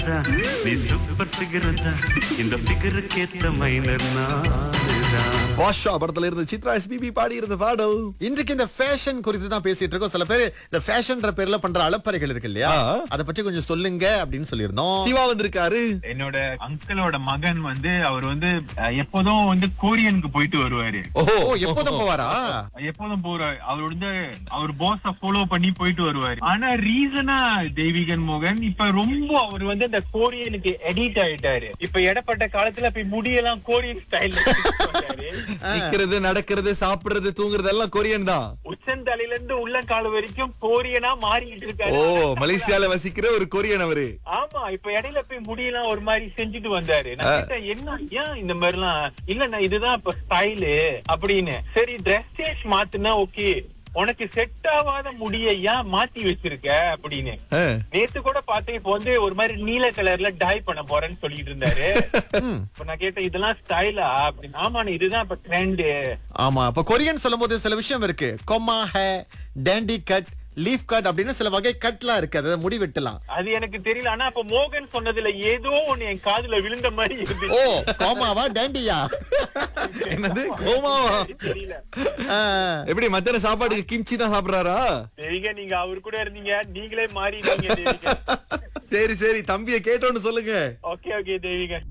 நீ super figure தான் இந்த ஃபிகருக்கு ஏத்த மைனர் நானுதான் பாஷா படத்துல இருந்து சித்ரா எஸ்பிபி பாடி இருந்த பாடல் இன்றைக்கு இந்த ஃபேஷன் குறித்து தான் பேசிட்டு இருக்கோம் சில பேர் இந்த ஃபேஷன்ற பேர்ல பண்ற அலப்பறைகள் இருக்கு இல்லையா ஆ. அத பற்றி கொஞ்சம் சொல்லுங்க அப்படின்னு சொல்லியிருந்தோம் சிவா வந்திருக்காரு என்னோட அங்கிளோட மகன் வந்து அவர் வந்து அஹ், எப்போதும் வந்து கோரியனுக்கு போயிட்டு வருவாரு ஓஹோ ஓ எப்போதும் போவாரா எப்போதும் போறாரு அவர் வந்து அவர் பாஸ ஃபாலோ பண்ணி போயிட்டு வருவாரு ஆனா ரீசனா தெய்வீகன் மோகன் இப்ப ரொம்ப அவர் வந்து அந்த கோரியனுக்கு எடிட் ஆயிட்டாரு இப்ப இடப்பட்ட காலத்துல போய் முடியெல்லாம் கோரியன் ஸ்டைல் நிக்கிறது நடக்கிறது சாப்பிடுறது தூங்குறது எல்லாம் கொரியன் தான் உச்சந்தலையில இருந்து உள்ளங்கால் வரைக்கும் கோரியனா மாறிக்கிட்டு இருக்காரு ஓ மலேசியால வசிக்கிற ஒரு கொரியன் அவரு ஆமா இப்ப இடையில போய் முடியெல்லாம் ஒரு மாதிரி செஞ்சுட்டு வந்தாரு நான் கேட்டேன் என்ன ஏன் இந்த மாதிரி எல்லாம் இல்ல நான் இதுதான் இப்ப ஸ்டைலு அப்படின்னு சரி ட்ரெஸ் சேஞ்ச் மாத்துனா ஓகே உனக்கு செட் ஆகாத முடிய ஏன் மாத்தி வச்சிருக்க அப்படின்னு ஆ. நேத்து கூட பார்த்தேன் இப்ப வந்து ஒரு மாதிரி நீல கலர்ல டை பண்ண போறேன்னு சொல்லிட்டு இருந்தாரு இப்ப நான் கேட்டேன் இதெல்லாம் ஸ்டைலா அப்படின்னு ஆமா இதுதான் இப்ப ட்ரெண்ட் ஆமா அப்ப கொரியன் சொல்லும்போது சில விஷயம் இருக்கு கொம்மா ஹே டேண்டி கட் லீஃப் கட் அப்படின்னு சில வகை கட்லாம் இருக்கு அதை முடி வெட்டலாம் அது எனக்கு தெரியல ஆனா அப்ப மோகன் சொன்னதுல ஏதோ ஒண்ணு என் காதுல விழுந்த மாதிரி இருந்துச்சு ஓ கோமாவா டேண்டியா என்னது கோமாவா தெரியல ஆ. எப்படி மத்தியான சாப்பாடுக்கு கிம்ச்சி தான் சாப்பிடுறாரா தெய்வீக நீங்க அவர் கூட இருந்தீங்க நீங்களே மாறிட்டீங்க தெய்வீக சரி சரி தம்பிய கேட்டோன்னு சொல்லுங்க ஓகே ஓகே தெய்வீக